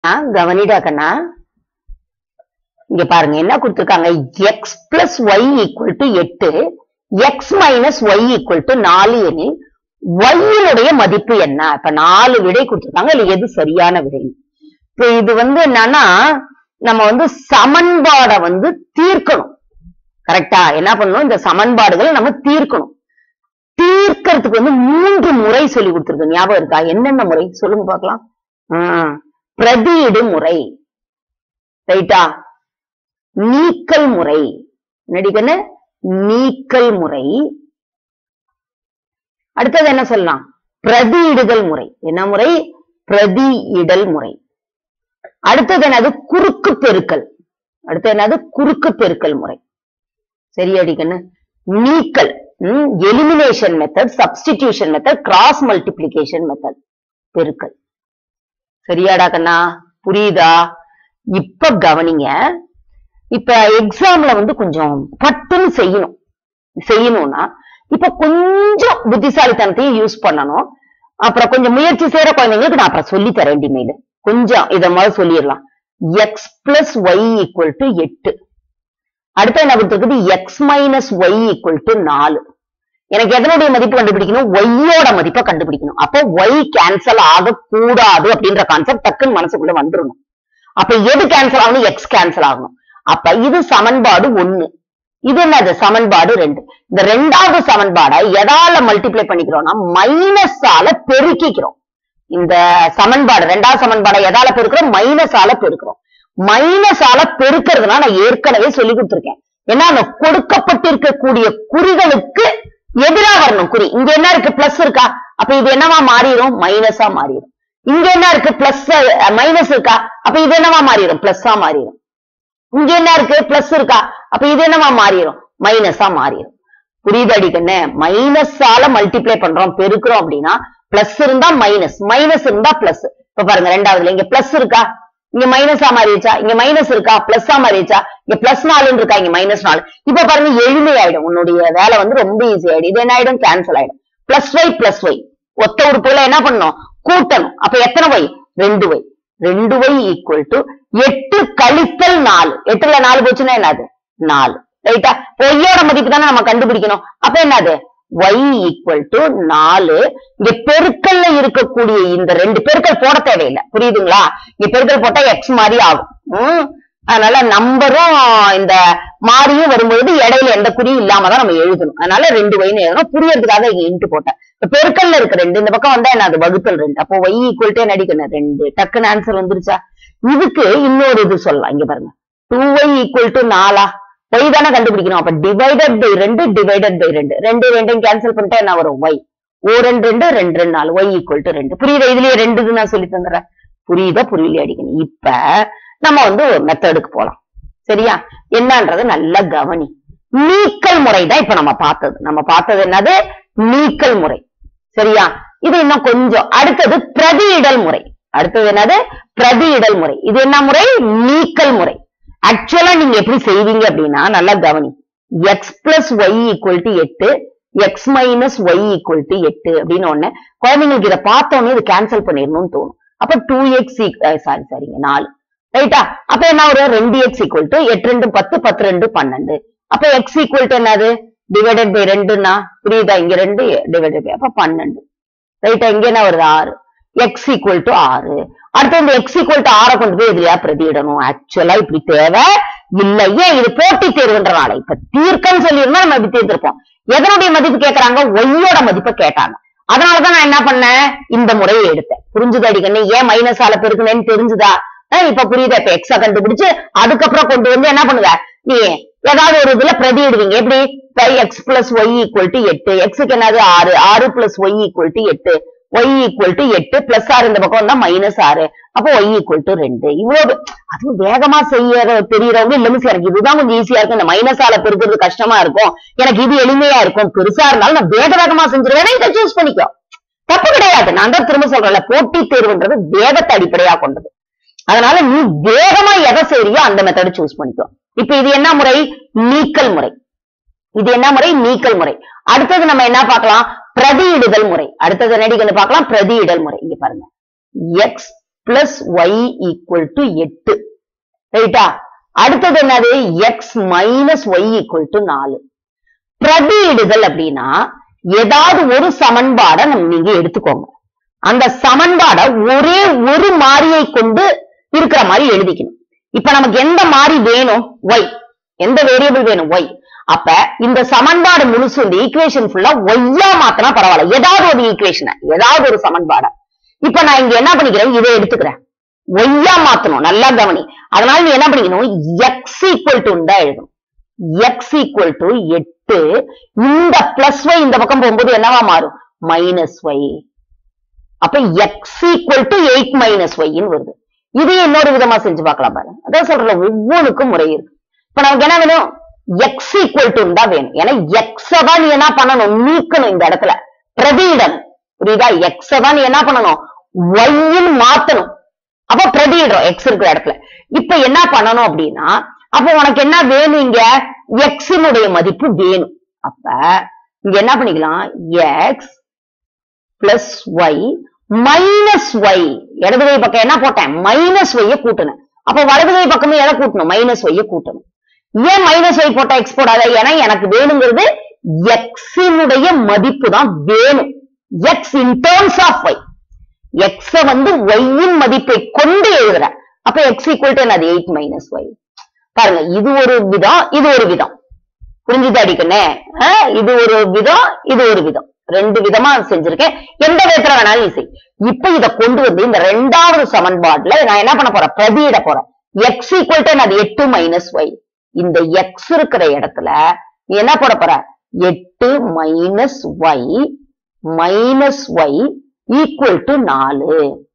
ஆ, கவனிடா கண்ணா இங்க பாருங்க என்ன கொடுத்திருக்காங்க x plus y equal to எட்டு x minus y equal to நாலு எனில் ஒய்யினுடைய மதிப்பு என்ன இப்ப நாலு விடை கொடுத்திருக்காங்க இல்ல எது சரியான விடை இப்ப இது வந்து என்னன்னா நம்ம வந்து சமன்பாடை வந்து தீர்க்கணும் கரெக்டா என்ன பண்ணணும் இந்த சமன்பாடுகளை நம்ம தீர்க்கணும் தீர்க்கறதுக்கு வந்து மூன்று முறை சொல்லி கொடுத்திருக்கு ஞாபகம் இருக்கா என்னென்ன முறை சொல்லுங்க பார்க்கலாம் ஆஹ் பிரதியிடு முறை ரைட்டா நீக்கல் முறை நடிகன்னு நீக்கல் முறை அடுத்தது என்ன சொல்லலாம் பிரதியிடுதல் முறை என்ன முறை பிரதியிடல் முறை அடுத்தது என்னது குறுக்கு பெருக்கல் அடுத்தது என்னது குறுக்கு பெருக்கல் முறை சரியாடிக்கண்ணு நீக்கல் elimination method substitution method cross multiplication method பெருக்கல் சரியாடா கண்ணா புரியுதா இப்ப கவனிங்க இப்ப எக்ஸாம்ல வந்து கொஞ்சம் பட்டுன்னு செய்யணும் செய்யணும்னா இப்ப கொஞ்சம் புத்திசாலித்தனத்தையும் யூஸ் பண்ணணும் அப்புறம் கொஞ்சம் முயற்சி செய்யற குழந்தைங்களுக்கு நான் அப்புறம் சொல்லி தரேன் டிமேல் கொஞ்சம் இத மாதிரி சொல்லிடலாம் x plus y equal to எட்டு அடுத்து என்ன கொடுத்துருக்குது x minus y equal to நாலு எனக்கு எதனுடைய மதிப்பு கண்டுபிடிக்கணும் ஒய்யோட மதிப்பை கண்டுபிடிக்கணும் அப்போ ஒய் கேன்சல் ஆகக்கூடாது அப்படின்ற கான்செப்ட் டக்குன்னு மனசுக்குள்ள வந்துடணும் அப்ப எது கேன்சல் ஆகணும் எக்ஸ் கேன்சல் ஆகணும் அப்ப இது சமன்பாடு ஒண்ணு இது என்னது சமன்பாடு ரெண்டு இந்த ரெண்டாவது சமன்பாடை எதால மல்டிப்ளை பண்ணிக்கிறோம்னா மைனஸால பெருக்கிக்கிறோம் இந்த சமன்பாடு ரெண்டாவது சமன்பாடை எதால பெருக்கிறோம் மைனஸால பெருக்கிறோம் மைனஸால பெருக்கிறதுனா நான் ஏற்கனவே சொல்லி கொடுத்திருக்கேன் ஏன்னா அந்த கொடுக்கப்பட்டிருக்கக்கூடிய குறிகளுக்கு எதிரா வரணும் குறி இங்க என்ன இருக்கு பிளஸ் இருக்கா அப்ப இது என்னவா மாறிடும் மைனஸா மாறிடும் இங்க என்ன இருக்கு பிளஸ் மைனஸ் இருக்கா அப்ப இது என்னவா மாறிடும் பிளஸ்ஸா மாறிடும் இங்க என்ன இருக்கு பிளஸ் இருக்கா அப்ப இது என்னவா மாறிடும் மைனஸா மாறிடும் புரியுது அடிக்கண்ணே மைனஸால மல்டிப்ளை பண்றோம் பெருக்கிறோம் அப்படின்னா பிளஸ் இருந்தா மைனஸ் மைனஸ் இருந்தா பிளஸ் இப்ப பாருங்க ரெண்டாவதுல இங்க பிளஸ் இருக்கா இங்க மைனஸா மாறிடுச்சா இங்க மைனஸ் இருக்கா பிளஸ்ஸா மாறிடுச்சா இங்க பிளஸ் நாலுன்னு இருக்கா இங்க மைனஸ் நாலு இப்ப பாருங்க எளிமையாயிடும் உன்னுடைய வேலை வந்து ரொம்ப ஈஸி ஆயிடும் இது என்ன ஆயிடும் கேன்சல் ஆயிடும் பிளஸ் ஒய் பிளஸ் ஒய் ஒத்த உறுப்புகளை என்ன பண்ணணும் கூட்டணும் அப்ப எத்தனை ஒய் ரெண்டு ஒய் ரெண்டு ஒய் ஈக்குவல் டு எட்டு கழித்தல் நாலு எட்டுல நாலு போச்சுன்னா என்னது நாலு ரைட்டா ஒய்யோட மதிப்பு தானே நம்ம கண்டுபிடிக்கணும் அப்ப என்னது y ஈக்குவல் டு நாலு இங்க பெருக்கல்ல இருக்கக்கூடிய இந்த ரெண்டு பெருக்கல் போட தேவையில்லை புரியுதுங்களா இங்க பெருக்கல் போட்டா எக்ஸ் மாதிரி ஆகும் உம் அதனால நம்பரும் இந்த மாறியும் வரும்பொழுது இடையில எந்த குறியும் இல்லாம தான் நம்ம எழுதணும் அதனால ரெண்டு வைன்னு எழுதணும் புரியறதுக்காக இங்க இன்ட்டு போட்டேன் இப்ப பெருக்கல்ல இருக்கு ரெண்டு இந்த பக்கம் வந்தா என்ன அது வகுத்தல் ரெண்டு அப்போ y ஈக்குவல் டு நடிக்கணும் ரெண்டு டக்குன்னு ஆன்சர் வந்துருச்சா இதுக்கு இன்னொரு இது சொல்லலாம் இங்க பாருங்க டூ ஒய் ஈக்குவல் டு நாலா ஒய் தானே கண்டுபிடிக்கணும் அப்ப டிவைடட் பை ரெண்டு டிவைடட் பை ரெண்டு ரெண்டு ரெண்டையும் கேன்சல் பண்ணிட்டா என்ன வரும் ஒய் ஓ ரெண்டு ரெண்டு ரெண்டு ரெண்டு நாலு ஒய் ஈக்குவல் டு ரெண்டு புரியுதா இதுலயே ரெண்டுன்னு நான் சொல்லி தந்துடுறேன் புரியுதா புரியலையா அடிக்கணும் இப்ப நம்ம வந்து ஒரு மெத்தடுக்கு போலாம் சரியா என்னன்றது நல்லா கவனி நீக்கல் முறை தான் இப்ப நம்ம பார்த்தது நம்ம பார்த்தது என்னது நீக்கல் முறை சரியா இது இன்னும் கொஞ்சம் அடுத்தது பிரதியிடல் முறை அடுத்தது என்னது பிரதியிடல் முறை இது என்ன முறை நீக்கல் முறை ஆக்சுவலா நீங்க எப்படி செய்வீங்க அப்படின்னா நல்லா கவனி x plus y equal to எட்டு x minus y equal to எட்டு அப்படின்னு ஒண்ணு குழந்தைங்களுக்கு இதை பார்த்தோன்னே இது கேன்சல் பண்ணிடணும்னு தோணும் அப்ப டூ எக்ஸ் சாரி சாரிங்க நாலு ரைட்டா அப்ப என்ன வரும் ரெண்டு எக்ஸ் ஈக்குவல் டு எட்டு ரெண்டு பத்து பத்து ரெண்டு பன்னெண்டு அப்ப எக்ஸ் ஈக்குவல் டு என்னது டிவைடட் பை ரெண்டுன்னா புரியுதா இங்க ரெண்டு டிவைடட் பை அப்ப பன்னெண்டு ரைட்டா இங்க என்ன வருது ஆறு எக்ஸ் ஈக்குவல் டு ஆறு அடுத்து இந்த எக்ஸ் ஈக்குவல் டு ஆறை கொண்டு போய் எதுலயா பிரதியிடணும் ஆக்சுவலா இப்படி தேவை இல்லையே இது போட்டி தேர்வுன்றனால இப்ப தீர்க்கன்னு சொல்லியிருந்தா நம்ம இப்படி தீர்த்திருப்போம் எதனுடைய மதிப்பு கேக்குறாங்க ஒய்யோட மதிப்பை கேட்டாங்க அதனாலதான் நான் என்ன பண்ணேன் இந்த முறையை எடுத்தேன் புரிஞ்சுது அடிக்கணும் ஏன் மைனஸ் ஆல பெருக்கணும்னு தெரிஞ்சுதா அஹ் இப்ப புரியுதா இப்ப எக்ஸா கண்டுபிடிச்சு அதுக்கப்புறம் கொண்டு வந்து என்ன பண்ணுவ நீ ஏதாவது ஒரு இதுல பிரதியிடுவீங்க எப்படி x plus y equal to எட்டு எக்ஸுக்கு என்னது ஆறு ஆறு பிளஸ் ஒய் ஈக்குவல் டு எட்டு ஒய் ஈக்குவல் டு எட்டு பிளஸ் ஆறு இந்த பக்கம் வந்தா மைனஸ் ஆறு அப்போ ஒய் ஈக்குவல் டு ரெண்டு இவ்வளவு அதுவும் வேகமா செய்யற தெரியறவங்க இல்ல மிஸ் எனக்கு இதுதான் கொஞ்சம் ஈஸியா இருக்கும் இந்த மைனஸ் ஆல பெருக்கிறது கஷ்டமா இருக்கும் எனக்கு இது எளிமையா இருக்கும் பெருசா இருந்தாலும் நான் வேக வேகமா செஞ்சிருவேன் இதை சூஸ் பண்ணிக்கோ தப்பு கிடையாது நான் தான் திரும்ப சொல்றேன்ல போட்டித் தேர்வுன்றது வேகத்தை அடிப்படையா கொண்டது அதனால நீ வேகமா எதை செய்றியோ அந்த மெத்தட் சூஸ் பண்ணிக்கோ இப்ப இது என்ன முறை நீக்கல் முறை இது என்ன முறை நீக்கல் முறை அடுத்தது நம்ம என்ன பார்க்கலாம் பிரதியிடுதல் முறை அடுத்தது என்னடிக்கன்னு பார்க்கலாம் பிரதியிடல் முறை இங்க பாருங்க x plus y equal to எட்டு ரைட்டா அடுத்தது என்னது x minus y equal to நாலு பிரதியிடுதல் அப்படின்னா ஏதாவது ஒரு சமன்பாடை நம்ம நீங்க எடுத்துக்கோங்க அந்த சமன்பாடை ஒரே ஒரு மாறியை கொண்டு இருக்கிற மாதிரி எழுதிக்கணும் இப்ப நமக்கு எந்த மாறி வேணும் ஒய் எந்த வேரியபிள் வேணும் ஒய் அப்ப இந்த சமன்பாடு முழுசு இந்த ஈக்குவேஷன் ஃபுல்லா ஒய்யா மாத்தினா பரவாயில்ல ஏதாவது ஒரு ஈக்குவேஷனை ஏதாவது ஒரு சமன்பாடை இப்ப நான் இங்க என்ன பண்ணிக்கிறேன் இதை எடுத்துக்கிறேன் ஒய்யா மாத்தணும் நல்லா கவனி அதனால நீ என்ன பண்ணிக்கணும் எக்ஸ் ஈக்குவல் டு தான் எழுதணும் எக்ஸ் ஈக்குவல் டு எட்டு இந்த பிளஸ் ஒய் இந்த பக்கம் போகும்போது என்னவா மாறும் மைனஸ் ஒய் அப்ப x equal to eight minus ஒய்ன்னு வருது இது இன்னொரு விதமா செஞ்சு பார்க்கலாம் பாருங்க அதான் சொல்றேன் ஒவ்வொன்றுக்கும் முறை இருக்கு இப்ப நமக்கு என்ன வேணும் எக்ஸ் ஈக்குவல் டு தான் வேணும் ஏன்னா எக்ஸ தான் நீ என்ன பண்ணணும் நீக்கணும் இந்த இடத்துல பிரதியிடணும் புரியுதா எக்ஸ தான் நீ என்ன பண்ணணும் ஒய்ன்னு மாத்தணும் அப்ப பிரதியிடுறோம் எக்ஸ் இருக்கிற இடத்துல இப்ப என்ன பண்ணணும் அப்படின்னா அப்ப உனக்கு என்ன வேணும் இங்க எக்ஸினுடைய மதிப்பு வேணும் அப்ப இங்க என்ன பண்ணிக்கலாம் x plus y minus y இடது கை பக்கம் என்ன போட்டேன் மைனஸ் ஒய்ய கூட்டணும் அப்ப வலது கை பக்கமே எதை கூட்டணும் மைனஸ் ஒய்ய கூட்டணும் ஏன் மைனஸ் ஒய் போட்டா எக்ஸ் போடாத ஏன்னா எனக்கு வேணுங்கிறது எக்ஸினுடைய மதிப்பு தான் வேணும் x in terms of y x வந்து ஒய்யின் மதிப்பை கொண்டு எழுதுற அப்ப எக்ஸ் ஈக்குவல் டு என்னது எயிட் மைனஸ் ஒய் பாருங்க இது ஒரு விதம் இது ஒரு விதம் புரிஞ்சுது அடிக்கண்ணே ஆஹ் இது ஒரு விதம் இது ஒரு விதம் ரெண்டு விதமா செஞ்சிருக்கேன் எந்த விதத்துல வேணாலும் நீ செய் இப்ப இத கொண்டு வந்து இந்த ரெண்டாவது சமன்பாடுல நான் என்ன பண்ண போறேன் பிரதியிட போறேன் எக்ஸ் ஈக்குவல் டு என்னது எட்டு மைனஸ் ஒய் இந்த எக்ஸ் இருக்கிற இடத்துல நீ என்ன போட போற எட்டு minus y minus y equal to நாலு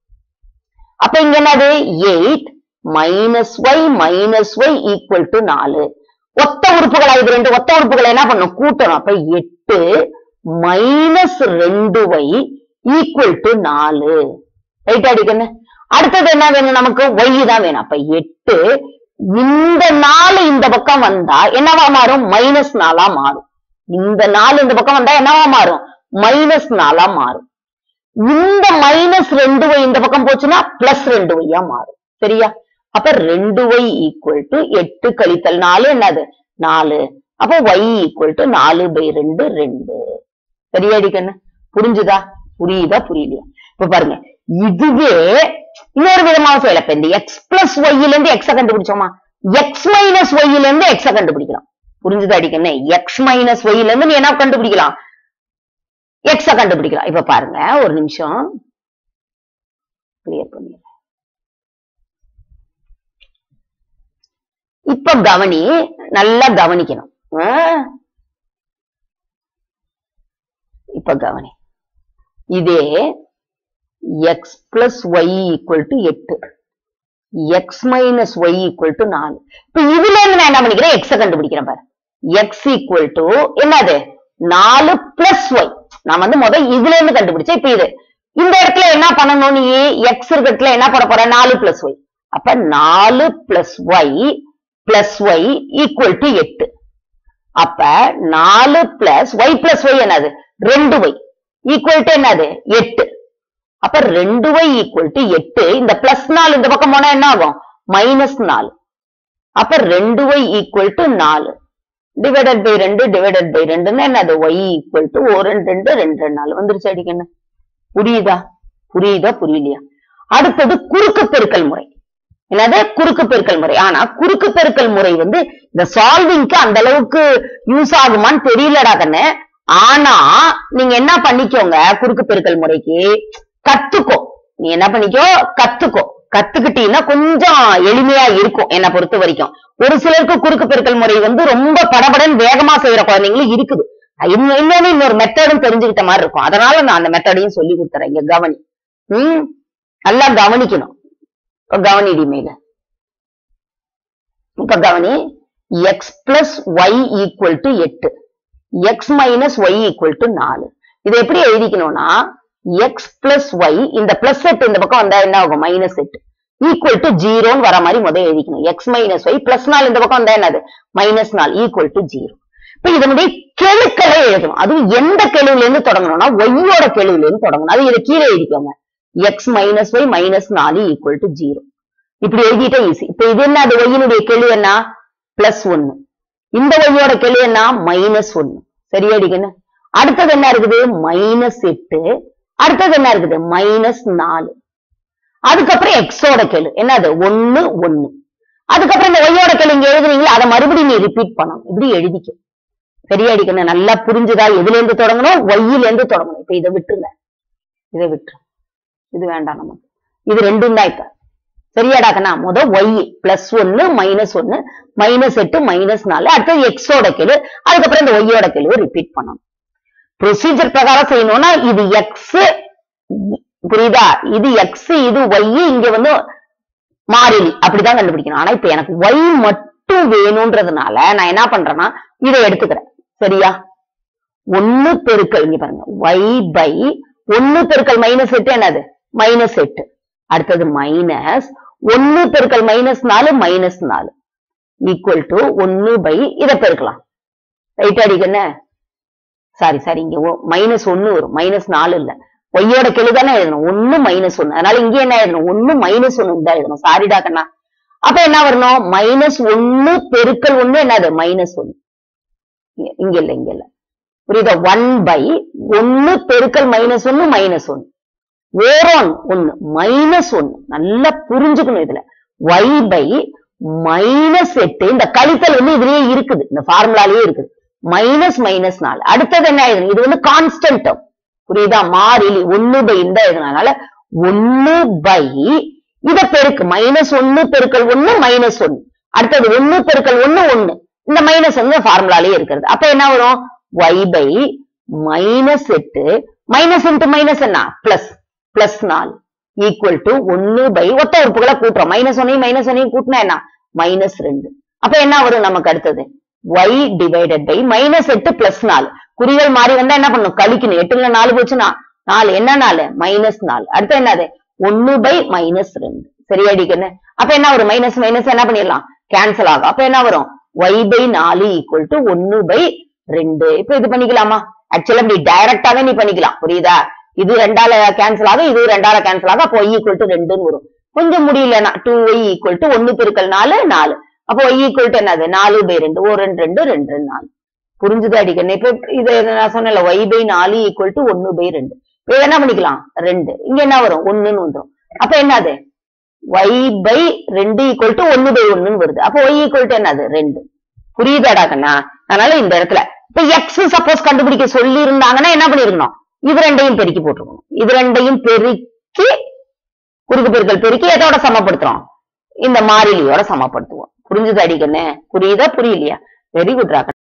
அப்ப இங்க என்னது eight minus y minus y equal to நாலு ஒத்த உறுப்புகளா இது ரெண்டு ஒத்த உறுப்புகளை என்ன பண்ணும் கூட்டணும் அப்ப எட்டு மைனஸ் ரெண்டு ஒய் ஈக்குவல் டு நாலு ரைட் அடிக்கண்ணு அடுத்தது என்ன வேணும் நமக்கு ஒய் தான் வேணும் அப்ப எட்டு இந்த நாலு இந்த பக்கம் வந்தா என்னவா மாறும் மைனஸ் நாலா மாறும் இந்த நாலு இந்த பக்கம் வந்தா என்னவா மாறும் மைனஸ் நாலா மாறும் இந்த மைனஸ் ரெண்டு ஒய் இந்த பக்கம் போச்சுன்னா பிளஸ் ரெண்டு ஒய்யா மாறும் சரியா அப்ப ரெண்டு ஒய் ஈக்குவல் டு எட்டு கழித்தல் நாலு என்னது நாலு அப்ப ஒய் ஈக்குவல் டு நாலு பை ரெண்டு ரெண்டு சரியாடி கண்ணு புரிஞ்சுதா புரியுதா புரியலையா இப்ப பாருங்க இதுவே இன்னொரு விதமாக சொல்லல இப்ப இந்த எக்ஸ் பிளஸ் ஒய்ல இருந்து எக்ஸ கண்டுபிடிச்சோமா எக்ஸ் மைனஸ் ஒய்ல இருந்து எக்ஸ கண்டுபிடிக்கலாம் புரிஞ்சுதா அடிக்கண்ணே எக்ஸ் மைனஸ் ஒய்ல இருந்து நீ என்ன கண்டுபிடிக்கலாம் எக்ஸ கண்டுபிடிக்கலாம் இப்ப பாருங்க ஒரு நிமிஷம் கிளியர் பண்ணிடுறேன் இப்ப கவனி நல்லா கவனிக்கணும் ஆ? இப்ப கவனி இதே x plus y equal to எட்டு x minus y equal to நாலு இப்ப இதுல இருந்து நான் என்ன பண்ணிக்கிறேன் எக்ஸ கண்டுபிடிக்கிறேன் பாரு எக்ஸ் ஈக்குவல் டு என்னது நாலு பிளஸ் ஒய் நான் வந்து முதல் இதுல இருந்து கண்டுபிடிச்சேன் இப்ப இது இந்த இடத்துல என்ன பண்ணணும் நீ எக்ஸ் இருக்கிறதுல என்ன பண்ண போற நாலு பிளஸ் ஒய் அப்ப நாலு plus y plus y equal to எட்டு அப்ப நாலு பிளஸ் ஒய் பிளஸ் ஒய் என்னது ரெண்டு ஒய் ஈக்குவல் டு என்னது எட்டு அப்ப ரெண்டு ஒய் ஈக்குவல் டு எட்டு இந்த பிளஸ் நாலு இந்த பக்கம் போனா என்ன ஆகும் மைனஸ் நாலு அப்ப ரெண்டு ஒய் ஈக்குவல் டு நாலு டிவைடட் பை ரெண்டு டிவைடட் பை ரெண்டுன்னா என்னது ஒய் ஈக்குவல் டு ஒரு ரெண்டு ரெண்டு ரெண்டு ரெண்டு நாலு வந்துருச்சு அடிக்கணும் புரியுதா புரியுதா புரியலையா அடுத்தது குறுக்கு பெருக்கல் முறை என்னது குறுக்கு பெருக்கல் முறை ஆனா குறுக்கு பெருக்கல் முறை வந்து இந்த சால்விங்க்கு அந்த அளவுக்கு யூஸ் ஆகுமான்னு தெரியலடா கண்ணு ஆனா நீங்க என்ன பண்ணிக்கோங்க குறுக்கு பெருக்கல் முறைக்கு கத்துக்கோ நீ என்ன பண்ணிக்கோ கத்துக்கோ கத்துக்கிட்டீங்கன்னா கொஞ்சம் எளிமையா இருக்கும் என்னை பொறுத்த வரைக்கும் ஒரு சிலருக்கு குறுக்கு பெருக்கல் முறை வந்து ரொம்ப படபடன்னு வேகமா செய்யற குழந்தைங்களும் இருக்குது இன்னும் இன்னொன்னு இன்னொரு மெத்தடும் தெரிஞ்சுக்கிட்ட மாதிரி இருக்கும் அதனால நான் அந்த மெத்தடையும் சொல்லி கொடுத்துறேன் இங்க கவனி ம் நல்லா கவனிக்கணும் இப்ப கவனிடி மேல இப்ப கவனி x plus y equal to எட்டு x minus y equal to நாலு இதை எப்படி எழுதிக்கணும்னா எக்ஸ் பிளஸ் ஒய் இந்த பிளஸ் எட்டு இந்த பக்கம் வந்தா என்ன ஆகும் மைனஸ் எட்டு ஈக்குவல் டு ஜீரோன்னு வர மாதிரி முதல் எழுதிக்கணும் எக்ஸ் மைனஸ் ஒய் பிளஸ் நாலு இந்த பக்கம் வந்தா என்னது மைனஸ் நாலு ஈக்குவல் டு ஜீரோ இப்ப இதனுடைய கெழுக்களை எழுதணும் அதுவும் எந்த கெழுவுல இருந்து தொடங்கணும்னா ஒய்யோட கெழுவுல இருந்து தொடங்கணும் அது இதை கீழே எழுதிக்கோங்க எக்ஸ் மைனஸ் ஒய் மைனஸ் நாலு ஈக்குவல் டு ஜீரோ இப்படி எழுதிட்டா ஈஸி இப்ப இது என்ன அது ஒய்யினுடைய கெழு என்ன பிளஸ் ஒன்னு இந்த ஒய்யோட கெழு என்ன மைனஸ் ஒன்னு சரியாடிக்கணும் அடுத்தது என்ன இருக்குது மைனஸ் எட்டு அடுத்தது என்ன இருக்குது மைனஸ் நாலு அதுக்கப்புறம் எக்ஸோட கெழு என்னது ஒன்னு ஒன்னு அதுக்கப்புறம் இந்த ஒய்யோட கெழு இங்க எழுதுறீங்களா அதை மறுபடியும் நீ ரிப்பீட் பண்ணணும் இப்படி எழுதிக்க சரியா அடிக்கணும் நல்லா புரிஞ்சுதா எதுல இருந்து தொடங்கணும் ஒய்யில இருந்து தொடங்கணும் இப்ப இதை விட்டுருங்க இதை விட்டுரு இது வேண்டாம் நமக்கு இது ரெண்டும் தான் இப்ப சரியாடாக்கண்ணா முத ஒய் பிளஸ் ஒன்னு மைனஸ் ஒன்னு மைனஸ் எட்டு மைனஸ் நாலு அடுத்தது எக்ஸோட கெழு அதுக்கப்புறம் இந்த ஒய்யோட கெழுவை ரிப்பீட் பண்ணணும் ப்ரொசீஜர் பிரகாரம் செய்யணும்னா இது எக்ஸ் புரியுதா இது எக்ஸ் இது ஒய் இங்க வந்து மாறிலி அப்படிதான் கண்டுபிடிக்கணும் ஆனா இப்ப எனக்கு ஒய் மட்டும் வேணும்ன்றதுனால நான் என்ன பண்றேன்னா இதை எடுத்துக்கிறேன் சரியா ஒன்னு பெருக்கல் இங்க பாருங்க ஒய் பை ஒன்னு பெருக்கல் மைனஸ் எட்டு என்னது மைனஸ் எட்டு அடுத்தது மைனஸ் ஒன்னு பெருக்கல் மைனஸ் நாலு மைனஸ் நாலு ஈக்குவல் டு ஒன்னு பை இதை பெருக்கலாம் ரைட் அடிக்கண்ண சாரி சாரி இங்க மைனஸ் ஒன்னு வரும் மைனஸ் நாலு இல்ல ஒய்யோட கெழு தானே எழுதணும் ஒன்னு மைனஸ் ஒன்னு அதனால இங்க என்ன எழுதணும் ஒன்னு மைனஸ் ஒன்னு தான் எழுதணும் சாரிடா கண்ணா அப்ப என்ன வரணும் மைனஸ் ஒன்னு பெருக்கல் ஒன்னு என்னது மைனஸ் ஒன்னு இங்க- இங்க இல்ல இங்க இல்ல புரியுதா ஒன் பை ஒன்னு பெருக்கல் மைனஸ் ஒன்னு மைனஸ் ஒன்னு வேறோன் ஒன்னு மைனஸ் ஒன்னு நல்லா புரிஞ்சுக்கணும் இதுல ஒய் பை மைனஸ் எட்டு இந்த கழித்தல் வந்து இதுலயே இருக்குது இந்த ஃபார்முலாலயே இருக்குது மைனஸ் மைனஸ் நாலு அடுத்தது என்ன ஆயிடும் இது வந்து கான்ஸ்டன்ட் புரியுதா மாறிலி ஒன்னு பை இந்த இதனால ஒன்னு பை இத பெருக்கு மைனஸ் ஒன்னு பெருக்கல் ஒன்னு மைனஸ் ஒன்னு அடுத்தது ஒன்னு பெருக்கல் ஒன்னு ஒன்னு இந்த மைனஸ் வந்து ஃபார்முலாலயே இருக்கிறது அப்ப என்ன வரும் ஒய் பை மைனஸ் எட்டு மைனஸ் இன்ட்டு மைனஸ் என்ன பிளஸ் பிளஸ் நாலு ஈக்குவல் டு ஒன்னு பை ஒத்த உறுப்புகளை கூட்டுறோம் மைனஸ் ஒன்னையும் மைனஸ் ஒன்னையும் கூட்டினா என்ன மைனஸ் ரெண்டு அப்ப என்ன வரும் நமக்கு அடுத்தது ஒய் டிவைடட் பை மைனஸ் எட்டு பிளஸ் நாலு குறிகள் மாறி வந்தா என்ன பண்ணும் கழிக்கணும் எட்டுல நாலு போச்சுன்னா நாலு என்ன நாலு மைனஸ் நாலு அடுத்து என்னது ஒன்னு பை மைனஸ் ரெண்டு சரியாடிக்கன்னு அப்ப என்ன வரும் மைனஸ் மைனஸ் என்ன பண்ணிடலாம் கேன்சல் ஆகும் அப்ப என்ன வரும் ஒய் பை நாலு ஈக்குவல் டு ஒன்னு பை ரெண்டு இப்ப இது பண்ணிக்கலாமா ஆக்சுவலா இப்படி டைரக்டாவே நீ பண்ணிக்கலாம் புரியுதா இது ரெண்டால கேன்சல் ஆகும் இது ரெண்டால கேன்சல் ஆகும் அப்போ ஒய் ஈக்குவல் டு ரெண்டுன்னு வரும் கொஞ்சம் முடியலன்னா டூ ஒய் ஈக்குவல் டு ஒன்னு பெருக்கல் நாலு நாலு அப்போ ஒய் ஈக்குவல் டு என்னது நாலு பை ரெண்டு ஓ ரெண்டு ரெண்டு ரெண்டு ரெண்டு நாலு புரிஞ்சுதா அடிக்கணும் இப்ப இது நான் சொன்னேன்ல ஒய் பை நாலு ஈக்குவல் டு ஒன்னு பை ரெண்டு இப்ப என்ன பண்ணிக்கலாம் ரெண்டு இங்க என்ன வரும் ஒண்ணுன்னு வந்துரும் அப்ப என்னது ஒய் பை ரெண்டு ஈக்குவல் டு ஒன்னு பை ஒண்ணுன்னு வருது அப்போ ஒய் ஈக்குவல் டு என்னது ரெண்டு புரியுதாடா கண்ணா அதனால இந்த இடத்துல இப்ப எக்ஸ் சப்போஸ் கண்டுபிடிக்க சொல்லி இருந்தாங்கன்னா என்ன பண்ணிருக்கணும் இது ரெண்டையும் பெருக்கி போட்டுருக்கணும் இது ரெண்டையும் பெருக்கி குறுக்கு பெருக்கல் பெருக்கி எதோட சமப்படுத்துறோம் இந்த மாறிலியோட சமப்படுத்துவோம் புரிஞ்சுது அடிக்கண்ணே புரியுதா புரியலையா வெரி குட் ராக்கண்ணா